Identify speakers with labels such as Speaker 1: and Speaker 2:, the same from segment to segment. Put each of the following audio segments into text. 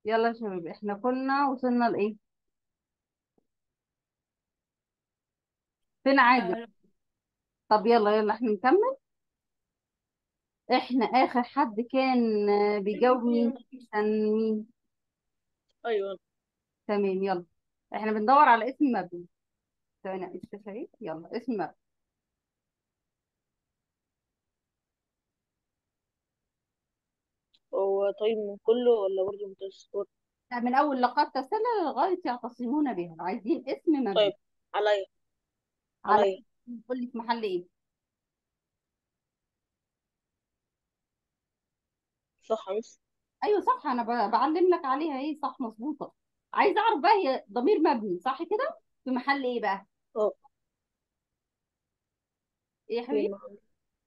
Speaker 1: يلا يا شباب احنا كنا وصلنا لايه فين عادل
Speaker 2: آه
Speaker 1: طب يلا يلا احنا نكمل احنا اخر حد كان آه، بيجاوب مين كان مين
Speaker 2: ايوه
Speaker 1: تمام يلا احنا بندور على اسم مبني ثواني استشهاد يلا اسم مبني
Speaker 2: هو طيب من كله ولا برضه متوسط
Speaker 1: لا، من اول لقد تسلل لغايه يعتصمون بها عايزين اسم
Speaker 2: طيب
Speaker 1: مبني
Speaker 2: عليا
Speaker 1: على
Speaker 2: عليا
Speaker 1: قول لي في محل ايه
Speaker 2: صح يا مس
Speaker 1: ايوه صح انا ب- بعلم لك عليها ايه صح مظبوطه عايزه اعرف بقى هي ضمير مبني صح كده في محل ايه بقى
Speaker 2: اه
Speaker 1: ايه يا
Speaker 2: في
Speaker 1: حبيبي
Speaker 2: محل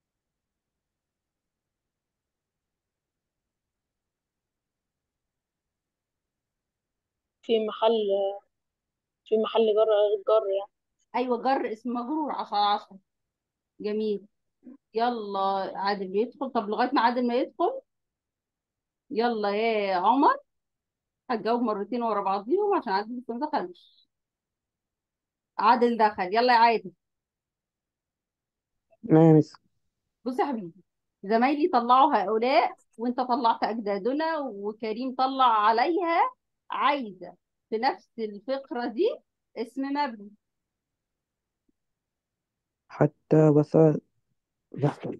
Speaker 2: في محل في محل جر جر يعني
Speaker 1: ايوه جر اسم مجرور 10 10 جميل يلا عادل بيدخل طب لغايه ما عادل ما يدخل يلا يا عمر هتجاوب مرتين ورا بعضيهم عشان عادل لسه ما دخلش عادل دخل يلا يا عادل
Speaker 3: ما مس
Speaker 1: بص يا حبيبي زمايلي طلعوا هؤلاء وانت طلعت اجدادنا وكريم طلع عليها عايزه في نفس الفقره دي اسم مبني
Speaker 3: حتى وصل زحف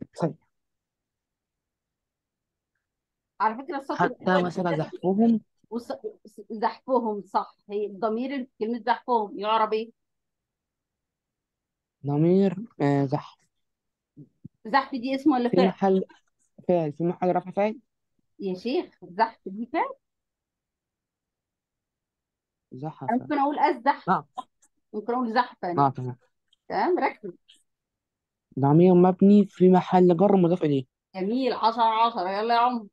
Speaker 1: على فكره السطر
Speaker 3: حتى
Speaker 1: الاول
Speaker 3: وصل زحفهم
Speaker 1: وص- زحفهم صح هي الضمير كلمه زحفهم يعرب ايه
Speaker 3: ضمير آه، زحف
Speaker 1: زحف دي اسم ولا
Speaker 3: في
Speaker 1: فعل
Speaker 3: محل فاعل في محل رفع فاعل
Speaker 1: يا شيخ زحف دي فعل
Speaker 3: زحف
Speaker 1: أنا ممكن اقول ازدح
Speaker 3: اه
Speaker 1: ممكن اقول زحفا
Speaker 3: اه تمام
Speaker 1: تمام ركز
Speaker 3: ضمير مبني في محل جر مضاف إليه
Speaker 1: جميل 10 10 يلا يا عمر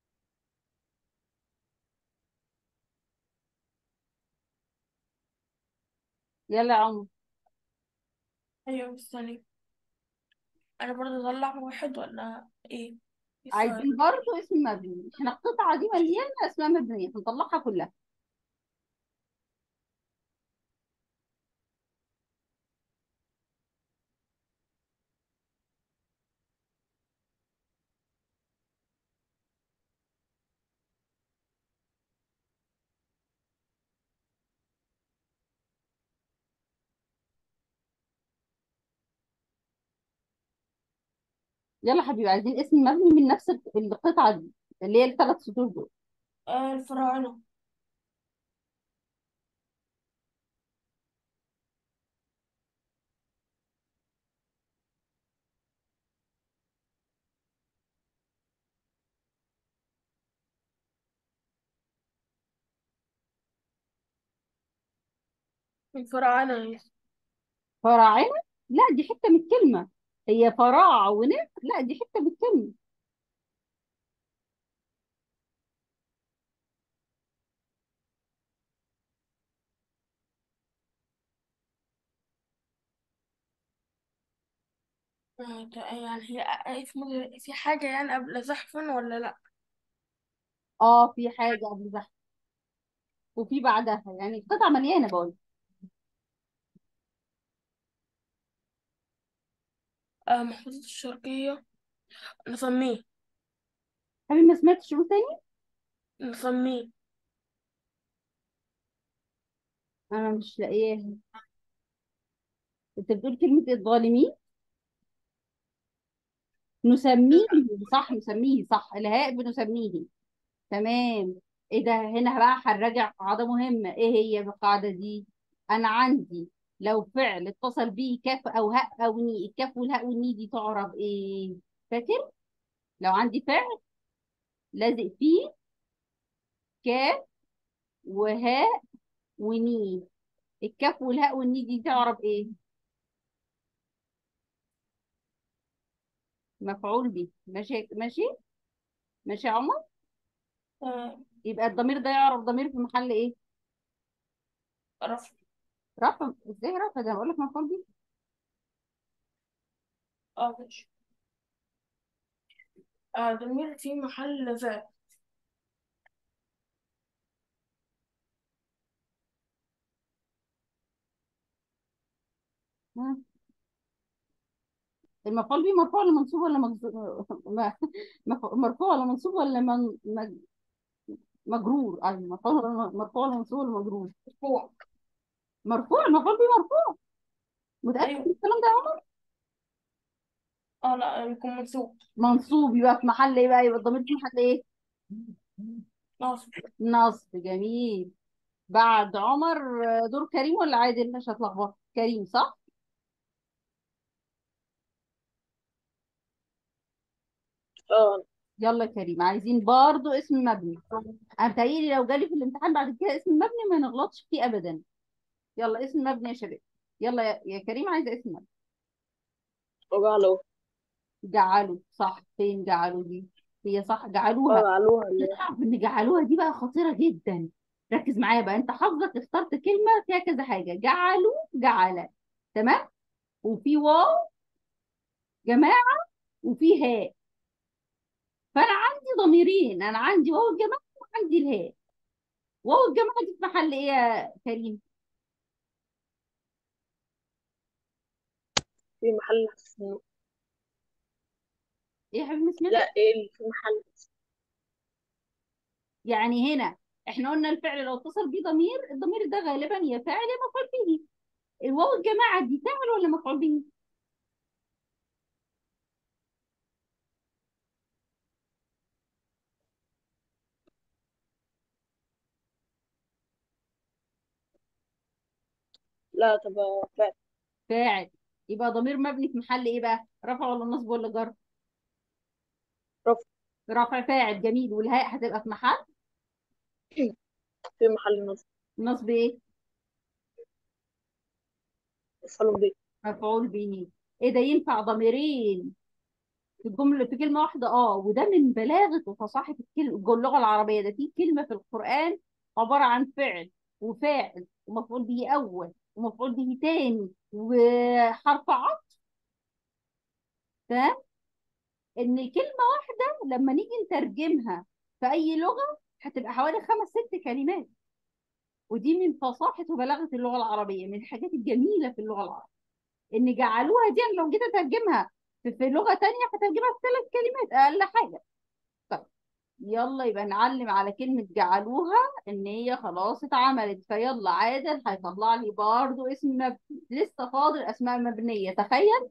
Speaker 1: يلا يا عمر
Speaker 2: ايوه مستني انا برضه اطلع واحد ولا ايه إيه السؤال
Speaker 1: عايزين برضو اسم مبني احنا القطعه دي مليانه اسماء مبنيه هنطلعها كلها يلا يا حبيبي عايزين اسم مبني من نفس القطعه دي اللي هي الثلاث سطور دول
Speaker 2: آه الفراعنة الفراعنة يا مس.
Speaker 1: فراعنه لا دي حته من الكلمه هي فراع ونعم لا دي حته من الكلمه
Speaker 2: آه، ده يعني هي اسمه في حاجة يعني قبل زحفا ولا لأ
Speaker 1: اه في حاجه قبل زحف وفي بعدها يعني القطعه مليانه بقول
Speaker 2: آه محافظة الشرقية نسميه
Speaker 1: حبيبي ما سمعتش شو تاني
Speaker 2: نسميه
Speaker 1: انا مش لاقياها انت بتقول كلمه الظالمين نسميه صح نسميه صح الهاء بنسميه تمام ايه ده هنا بقى هنراجع قاعده مهمه ايه هي القاعده دي انا عندي لو فعل اتصل بيه كاف او هاء او ني الكاف والهاء والني دي تعرف ايه فاكر لو عندي فعل لازق فيه كاف وهاء وني الكاف والهاء والني دي تعرف ايه مفعول به ماشي ماشي ماشي يا عمر
Speaker 2: آه
Speaker 1: يبقى الضمير ده يعرف ضمير في محل ايه
Speaker 2: رفع
Speaker 1: رفع ازاي رفع ده بقول لك مفعول به
Speaker 2: اه ماشي آه ضمير في محل ذات
Speaker 1: ها؟ المفعول به مرفوع ولا منصوب ولا مجزور مرفوع ولا منصوب ولا من... مج- مجرور ايوه مرفوع ولا مرفوع ولا منصوب ولا مجرور
Speaker 2: مرفوع
Speaker 1: مرفوع المفعول به مرفوع متأكد من
Speaker 2: ايوه
Speaker 1: الكلام ده يا عمر
Speaker 2: اه لا يكون منصوب
Speaker 1: منصوب يبقى في محل ايه بقى يبقى الضمير في محل ايه
Speaker 2: ناصب
Speaker 1: نصب جميل بعد عمر آه، دور كريم ولا عادل مش هتلخبط كريم صح
Speaker 4: اه
Speaker 1: يلا يا كريم عايزين برضو اسم مبني انا متهيألي لو جالي في الامتحان بعد كده اسم مبني ما نغلطش فيه ابدا يلا اسم مبني يا شباب يلا يا, يا كريم عايزه اسم مبني
Speaker 4: وجعلوا
Speaker 1: جعلوا صح فين جعلوا دي هي صح جعلوها
Speaker 4: وجعلوها اللي هي
Speaker 1: تعرف ان جعلوها دي بقى خطيره جدا ركز معايا بقى انت حافظك اخترت كلمه فيها كذا حاجه جعلوا جعل تمام وفي واو جماعه وفي هاء فانا عندي ضميرين انا عندي واو الجماعه وعندي الهاء واو الجماعه دي في محل ايه يا كريم
Speaker 4: في محل حسن
Speaker 1: ايه يا حبيبي اسمها
Speaker 4: لا ايه اللي في محل
Speaker 1: يعني هنا احنا قلنا الفعل لو اتصل بيه ضمير الضمير ده غالبا يا فاعل يا مفعول به الواو الجماعه دي فاعل ولا مفعول به
Speaker 4: لا طب فعلا
Speaker 1: فاعل يبقى ضمير مبني في محل ايه بقى رفع ولا نصب ولا جر
Speaker 4: رفع
Speaker 1: رفع فاعل جميل والهاء هتبقى في محل
Speaker 4: في محل نصب
Speaker 1: نصب ايه
Speaker 4: مفعول به
Speaker 1: مفعول به ايه ده ينفع ضميرين في الجمله في كلمه واحده اه وده من بلاغه وفصاحه الكلمه اللغه العربيه ده في كلمه في القران عباره عن فعل وفاعل ومفعول به اول ومفعول به تاني وحرف عطف تمام ان كلمه واحده لما نيجي نترجمها في اي لغه هتبقى حوالي خمس ست كلمات ودي من فصاحه وبلاغه اللغه العربيه من الحاجات الجميله في اللغه العربيه ان جعلوها دي أنا لو جيت اترجمها في, في لغه تانية هترجمها في ثلاث كلمات اقل حاجه طيب يلا يبقى نعلم على كلمه جعلوها ان هي خلاص اتعملت فيلا عادل هيطلع لي برضو اسم مبني لسه فاضل اسماء مبنيه تخيل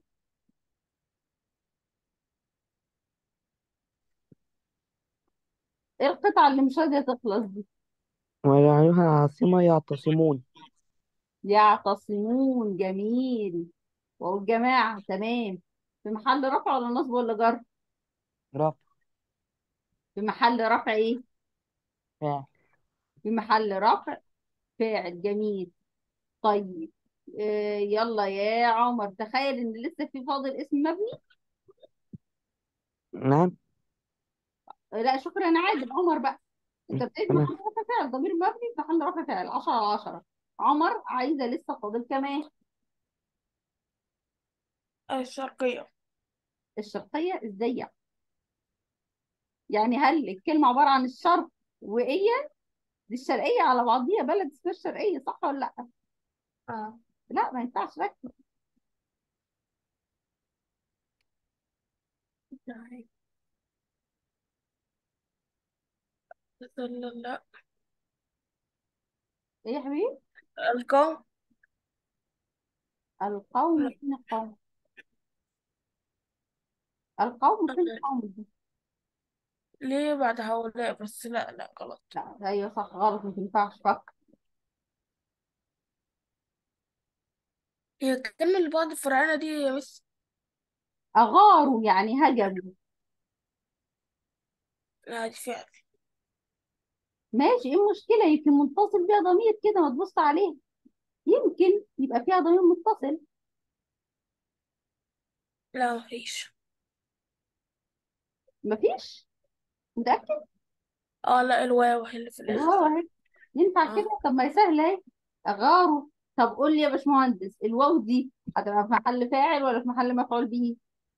Speaker 1: ايه القطعه اللي مش راضيه تخلص دي
Speaker 3: وجعلوها عاصمة يعتصمون
Speaker 1: يعتصمون جميل والجماعه تمام في محل رفع ولا نصب ولا جر
Speaker 3: رفع
Speaker 1: في محل رفع ايه
Speaker 3: فاعل
Speaker 1: في محل رفع فاعل جميل طيب آه يلا يا عمر تخيل ان لسه في فاضل اسم مبني
Speaker 3: نعم
Speaker 1: آه لا شكرا انا عادل عمر بقى انت ابتديت
Speaker 3: تمام
Speaker 1: محل رفع فاعل ضمير مبني في محل رفع فاعل 10 على 10 عمر عايزه لسه فاضل كمان
Speaker 2: الشرقية
Speaker 1: الشرقيه ازاي يعني يعني هل الكلمه عباره عن الشرق وايه دي الشرقيه على بعضيها بلد اسمها الشرقيه صح ولا لا
Speaker 2: اه
Speaker 1: لا ما ينفعش ركز
Speaker 2: يعني لا لا لا
Speaker 1: ايه يا حبيبي
Speaker 2: القوم
Speaker 1: القوم فين القوم القوم فين القوم دي
Speaker 2: ليه بعد هؤلاء بس لا لا غلط
Speaker 1: لا ايوه صح غلط ما تنفعش فكر
Speaker 2: هي كلمة اللي بعد الفرعونة دي يا مس
Speaker 1: اغاروا يعني هجموا
Speaker 2: لا دي فعل
Speaker 1: ماشي ايه المشكله يمكن متصل بيها ضمير كده ما تبص عليه يمكن يبقى فيها ضمير متصل
Speaker 2: لا مفيش
Speaker 1: مفيش متاكد
Speaker 2: اه لا الواو هي اللي في الآخر
Speaker 1: الواو اهي ينفع
Speaker 2: اه
Speaker 1: كده طب ما هي سهله اهي اغاروا طب قول لي يا باشمهندس الواو دي هتبقى في محل فاعل ولا في محل مفعول به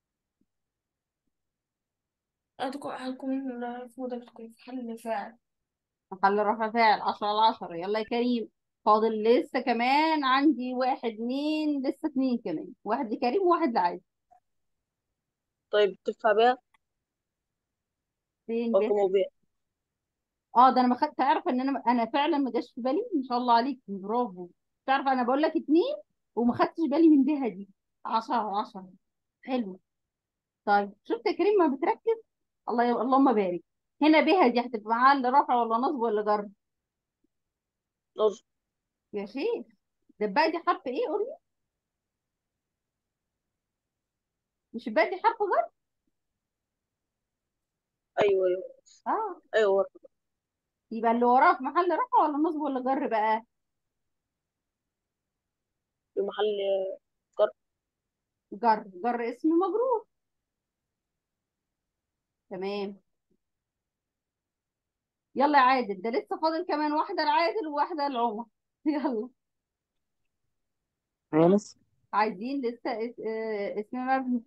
Speaker 2: هتكون هتكون المفروض تكون في حل فاعل
Speaker 1: محل رفع فاعل 10 على 10 يلا يا كريم فاضل لسه كمان عندي واحد اتنين لسه اتنين كمان واحد لكريم وواحد لعادل
Speaker 4: طيب تدفع بيها
Speaker 1: فين بيه
Speaker 4: حكم بيها
Speaker 1: اه ده انا ما خدت تعرف ان انا انا فعلا ما جاش في بالي ما شاء الله عليك برافو تعرف انا بقول لك اتنين وما خدتش بالي من بيها دي عشرة عشرة حلو طيب شفت يا كريم ما بتركز الله ي... اللهم بارك هنا بها دي هتبقى معاها اللي رفع ولا نصب ولا جر
Speaker 4: نص
Speaker 1: يا شيخ ده بقى دي حرف ايه قول لي مش بقى دي حرف جر
Speaker 4: ايوه ايوه
Speaker 1: اه
Speaker 4: ايوه
Speaker 1: يبقى اللي وراه في محل رفع ولا نصب ولا جر بقى
Speaker 4: في محل جر
Speaker 1: جر جر اسم مجرور تمام يلا يا عادل ده لسه فاضل كمان واحدة لعادل وواحدة لعمر يلا
Speaker 3: يا مس
Speaker 1: عايزين لسه اس- آه، اسم مبني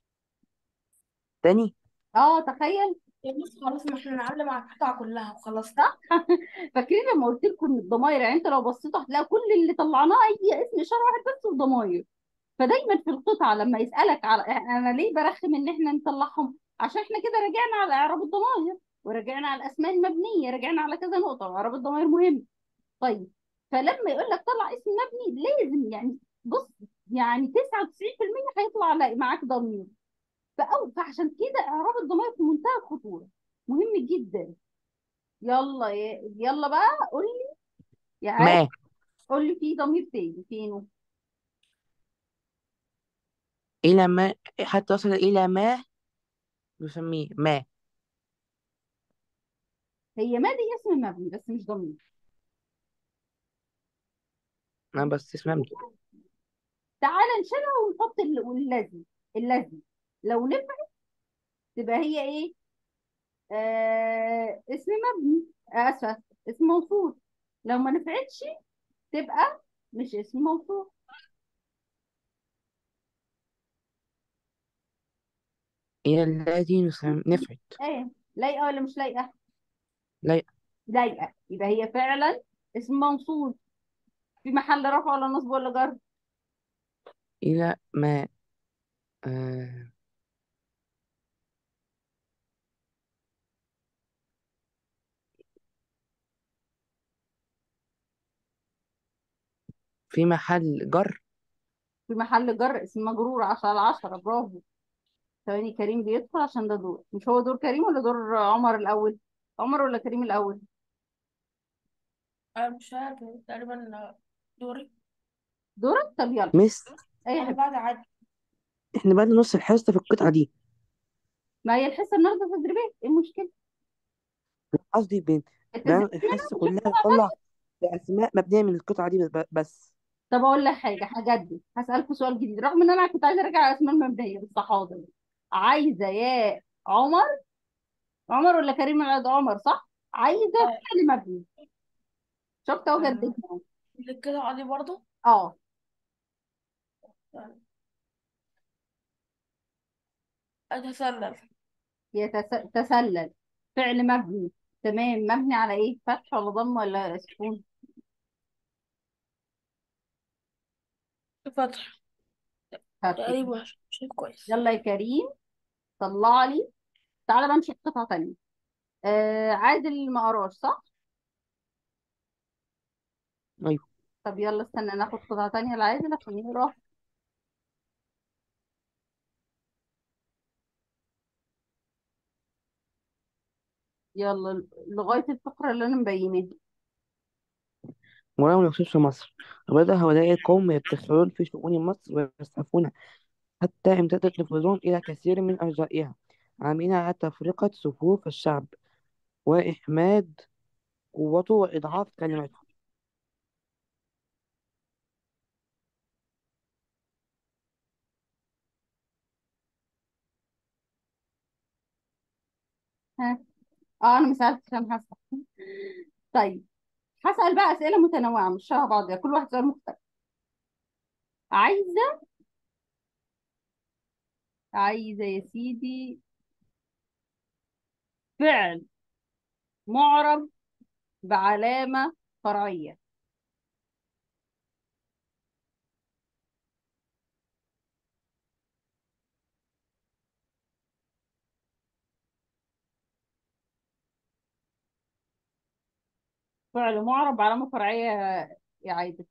Speaker 3: تاني
Speaker 1: اه تخيل
Speaker 2: يا بص خلاص ما احنا نعلم على القطعة كلها وخلاص
Speaker 1: صح فاكرين لما قلت لكم ان الضماير يعني انت لو بصيتوا هتلاقي كل اللي طلعناه اي اسم اشاره واحد بس الضماير فدايما في القطعه لما يسالك على انا ليه برخم ان احنا نطلعهم عشان احنا كده رجعنا على اعراب الضماير ورجعنا على الاسماء المبنيه رجعنا على كذا نقطه واعراب الضماير مهم طيب فلما يقول لك طلع اسم مبني لازم يعني بص يعني 99% هيطلع لا- معاك ضمير فأو فعشان كده اعراب الضمائر في منتهى الخطوره مهم جدا يلا يا- يلا بقى قول لي يا عاد
Speaker 3: ما
Speaker 1: قول لي في ضمير تاني فينه
Speaker 3: إلى ما حتى وصل إلى ما نسميه ما
Speaker 1: هي ما دي اسم مبني بس مش ضمير
Speaker 3: أنا بس اسمها
Speaker 1: تعالى نشيلها ونحط ال- والذي الذي لو نفعت تبقى هي ايه آه اسم مبني آه، اسفه اسم موصول لو ما نفعتش تبقى مش اسم موصول
Speaker 3: إلى الذي نسم... نفعت
Speaker 1: ايه لايقه ولا مش لايقه
Speaker 3: لا
Speaker 1: لايقه يبقى هي فعلا اسم موصول في محل رفع ولا نصب ولا جر
Speaker 3: إلى ما آه... في محل جر
Speaker 1: في محل جر اسم مجرور 10 على 10 برافو ثواني كريم بيدخل عشان ده دور مش هو دور كريم ولا دور عمر الأول عمر ولا كريم الأول
Speaker 2: أنا مش فاكر تقريبا دوري
Speaker 1: دورك طب يلا
Speaker 3: مس
Speaker 1: أي
Speaker 2: أنا
Speaker 1: حاجة
Speaker 2: بعد عادي
Speaker 3: إحنا بقى نص الحصة في القطعة دي
Speaker 1: ما هي الحصة النهاردة تدريبات إيه المشكلة
Speaker 3: قصدي بين
Speaker 1: التدريب
Speaker 3: بقى الحصة كلها بتطلع أسماء مبنية من القطعة دي بس- بس
Speaker 1: طب أقول لك حاجة هجدد هسألكوا سؤال جديد رغم إن أنا كنت عايزة أرجع على الأسماء المبنية بس حاضر عايزة يا عمر عمر ولا كريم العيد عمر صح عايزة
Speaker 2: آه،
Speaker 1: فعل مبني شفت أهو
Speaker 2: آه،
Speaker 1: جددنا
Speaker 2: اللي كده عادي برضه
Speaker 1: اه
Speaker 2: أتسلل
Speaker 1: يتسلل فعل مبني تمام مبني على ايه فتح ولا ضم ولا سكون
Speaker 2: فتح
Speaker 1: فتح
Speaker 2: تقريبا شيء كويس
Speaker 1: يلا يا كريم طلع لي تعالى بقى نشوف قطعة تانية آه عادل ما قراش صح
Speaker 3: أيوه
Speaker 1: طب يلا استنى ناخد قطعة تانية لعادل عشان يقرا يلا لغاية الفقرة اللي انا مبيناها
Speaker 3: ولو يخصص في مصر وبدأ هؤلاء القوم يتدخلون في شؤون مصر ويزحفون حتى امتدت نفوذهم إلى كثير من أرجائها عاملين على تفرقة صفوف الشعب وإحماد قوته وإضعاف كلمته
Speaker 1: ها اه انا ما سألتش انا هسأل طيب هسأل بقى أسئلة متنوعة مش شبه بعض يعني كل واحد سؤال مختلف عايزة عايزة يا سيدي فعل معرب بعلامة فرعية فعل معرب علامة فرعية يا عايدة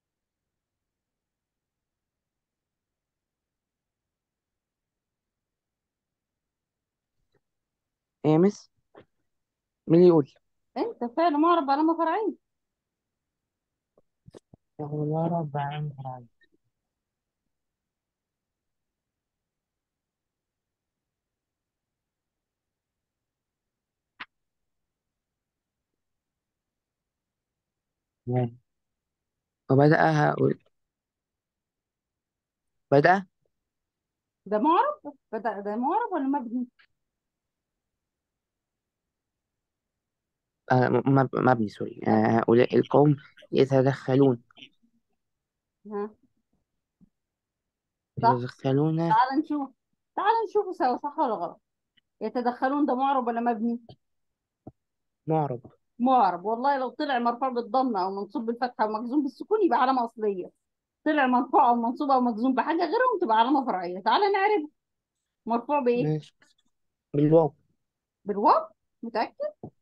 Speaker 3: ايه يا مس مين اللي يقول
Speaker 1: انت فعل معرب علامة فرعية
Speaker 3: يا رب عين فرعي وبدأ هقول بدأ
Speaker 1: ده معرب بدأ ده معرب ولا مبني
Speaker 3: آه، م- مب- مبني سوري آه، هؤلاء القوم يتدخلون
Speaker 1: ها صح
Speaker 3: يتدخلون
Speaker 1: تعال نشوف تعال نشوفه سوا صح ولا غلط يتدخلون ده معرب ولا مبني
Speaker 3: معرب
Speaker 1: معرب والله لو طلع مرفوع بالضمه او منصوب بالفتحه او مجزوم بالسكون يبقى علامه اصليه طلع مرفوع او منصوب او مجزوم بحاجه غيرهم تبقى علامه فرعيه تعال نعرف مرفوع بايه
Speaker 3: ماشي بالواو
Speaker 1: بالواو متاكد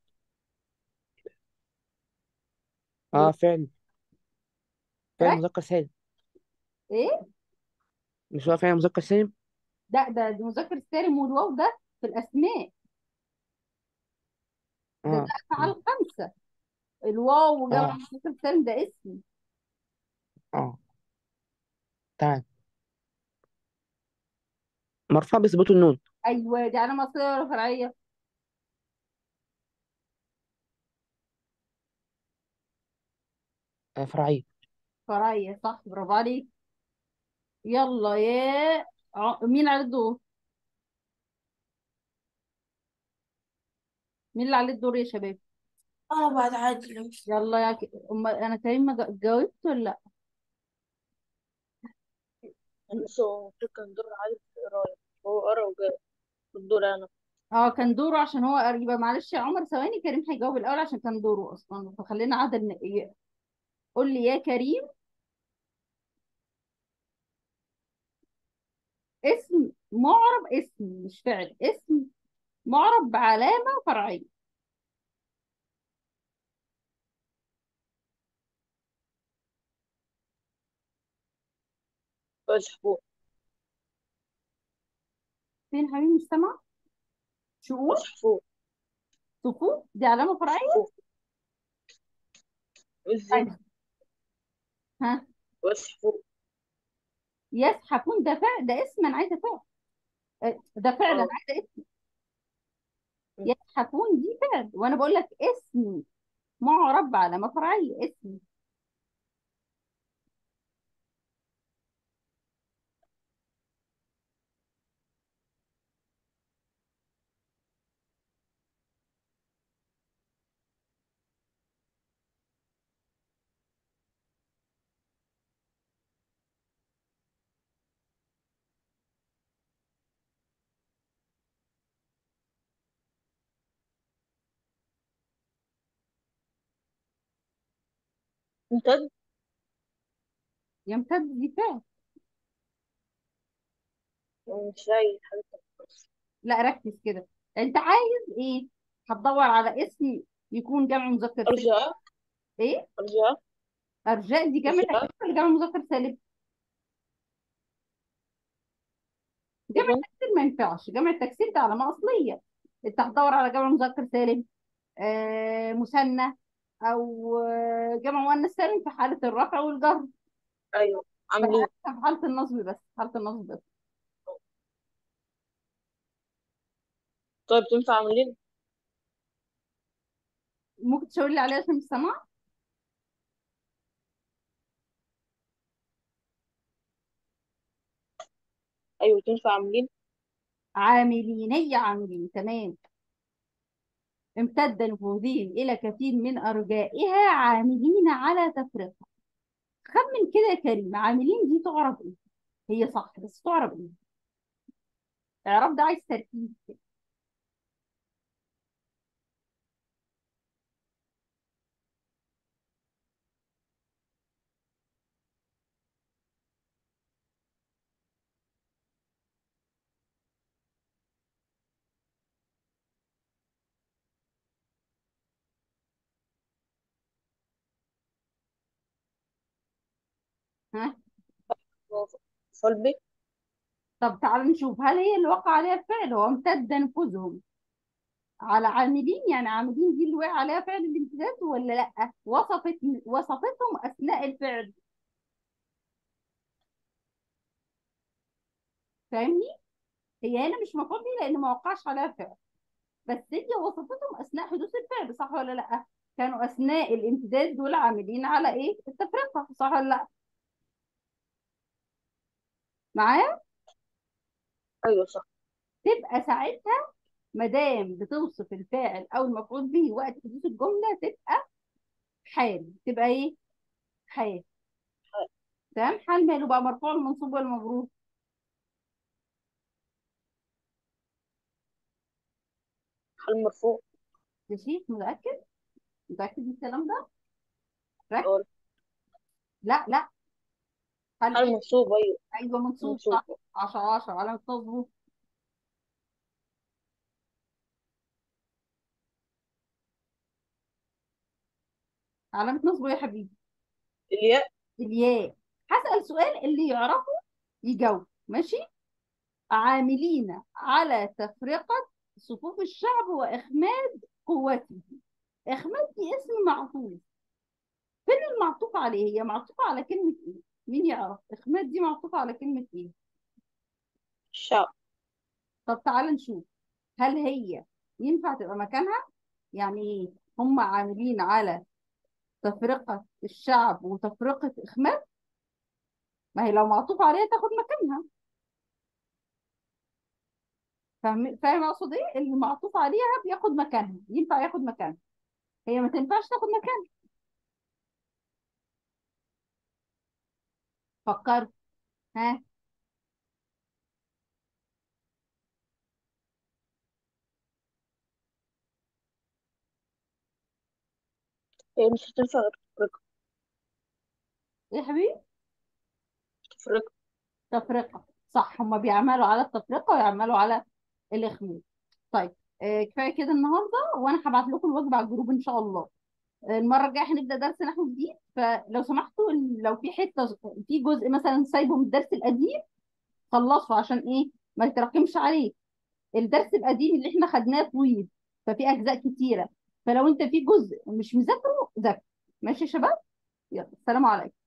Speaker 3: اه فعل فعل
Speaker 1: متأكد؟
Speaker 3: مذكر سالم
Speaker 1: ايه
Speaker 3: مش هو فعل مذكر سالم
Speaker 1: ده ده ده مذكر السالم والواو ده في الاسماء ده ده
Speaker 3: اه
Speaker 1: افعال خمسه الواو وجمع
Speaker 3: اه
Speaker 1: مذكر السالم ده اسم
Speaker 3: اه تمام مرفوع بثبوت النون
Speaker 1: ايوه دي علامه اصليه ولا فرعيه
Speaker 3: آه، فرعية
Speaker 1: فرعيه صح برافو عليك يلا يا ع- مين على الدور مين اللي عليه الدور يا شباب
Speaker 2: أنا بعد عادل
Speaker 1: يلا يا ك... أم... انا كريم ما جا- جاوبت ولا لا
Speaker 4: يعني بص هو المفروض كان دور عادل في القراية هو قرا وجاب الدور أنا
Speaker 1: اه كان دوره عشان هو يبقى معلش يا عمر ثواني كريم هيجاوب الاول عشان كان دوره اصلا فخلينا عادل ن- ي- قول لي يا كريم اسم معرب اسم مش فعل اسم معرب بعلامة فرعية
Speaker 4: واسحبوه
Speaker 1: فين حبيبي مش سامع شؤون
Speaker 4: واسحبوه
Speaker 1: صفوف دي علامة فرعية
Speaker 4: واسحبوه ازاي
Speaker 1: طيب ها
Speaker 4: واسحبوه
Speaker 1: يزحفون ده فعل ده اسم انا عايزة فعل آه، ده فعل انا
Speaker 4: اه
Speaker 1: عايزة اسم يزحفون دي فعل وانا بقول لك اسم معرب علامة فرعية اسم
Speaker 4: امتد
Speaker 1: يمتد دي فعل
Speaker 4: مش لاقي حاجة بس
Speaker 1: لا ركز كده انت عايز ايه هتدور على اسم يكون جمع مذكر سالم
Speaker 4: أرجع
Speaker 1: ايه
Speaker 4: أرجع
Speaker 1: ارجاء دي جمع
Speaker 4: أرجع
Speaker 1: تكسير ولا جمع مذكر سالم جمع
Speaker 4: إذن
Speaker 1: التكسير ما ينفعش جمع التكسير ده علامه اصليه انت هتدور على جمع مذكر سالم آه مثنى او آه، جمع مؤنث سالم في حاله الرفع والجر
Speaker 4: أيوه عاملين
Speaker 1: في حاله النصب بس في حاله النصب بس
Speaker 4: طيب تنفع عاملين
Speaker 1: ممكن تشاور لي عليها عشان مش سامعه
Speaker 4: أيوه تنفع عاملين
Speaker 1: عاملين هي عاملين تمام امتد نفوذهم الى كثير من ارجائها عاملين على تفرقه خمن كده يا كريم عاملين دي تعرف ايه هي صح بس تعرف ايه اعراب ده عايز تركيز كده. ها
Speaker 4: مفعول به
Speaker 1: طب تعالوا نشوف هل هي اللي وقع عليها الفعل هو امتد نفوذهم على عاملين يعني عاملين دي اللي وقع عليها فعل الامتداد ولا لا وصفت وصفتهم اثناء الفعل فاهمني هي هنا مش مفعول به لان ما وقعش عليها فعل بس هي وصفتهم اثناء حدوث الفعل صح ولا لا كانوا اثناء الامتداد دول عاملين على ايه التفرقه صح ولا لا معايا
Speaker 4: ايوه صح
Speaker 1: تبقى ساعتها ما دام بتوصف الفاعل او المفعول به وقت حدوث الجمله تبقى حال تبقى ايه حال تمام حال ماله بقى مرفوع ولا منصوب ولا مجرور
Speaker 4: حال مرفوع
Speaker 1: ماشي متاكد متاكد من الكلام ده ركز
Speaker 4: أقول
Speaker 1: لا لا حال
Speaker 4: حال
Speaker 1: ايه
Speaker 4: منصوب ايوه
Speaker 1: ايوه منصوب
Speaker 4: منصوب
Speaker 1: صح 10 10 علامه نصبه علامه نصبه يا حبيبي
Speaker 4: الياء
Speaker 1: الياء هسأل سؤال اللي يعرفه يجاوب ماشي عاملين على تفرقة صفوف الشعب وإخماد قوته إخماد دي اسم معطوف فين المعطوف عليه هي معطوفة على كلمة إيه مين يعرف إخماد دي معطوفة على كلمة إيه
Speaker 4: الشعب
Speaker 1: طب تعال نشوف هل هي ينفع تبقى مكانها يعني إيه هم عاملين على تفرقة الشعب وتفرقة إخماد ما هي لو معطوف عليها تاخد مكانها فاهم فاهم اقصد ايه اللي معطوف عليها بياخد مكانها ينفع ياخد مكانها هي ما تنفعش تاخد مكانها فكرت ها
Speaker 4: هي مش هتنفع غير تفرقة
Speaker 1: ايه يا حبيبي
Speaker 4: تفرقة
Speaker 1: تفرقة صح هما بيعملوا على التفرقة ويعملوا على الإخماد طيب آه كفاية كده النهاردة وأنا هبعت لكم الواجب على الجروب إن شاء الله آه، المرة الجاية هنبدأ درس نحو جديد فلو سمحتوا لو في حتة في جزء مثلا سايبه من الدرس القديم خلصه عشان إيه ما يتراكمش عليه الدرس القديم اللي احنا خدناه طويل ففي أجزاء كتيرة فلو أنت في جزء مش مذاكره ذاكره ماشي يا شباب يلا السلام عليكم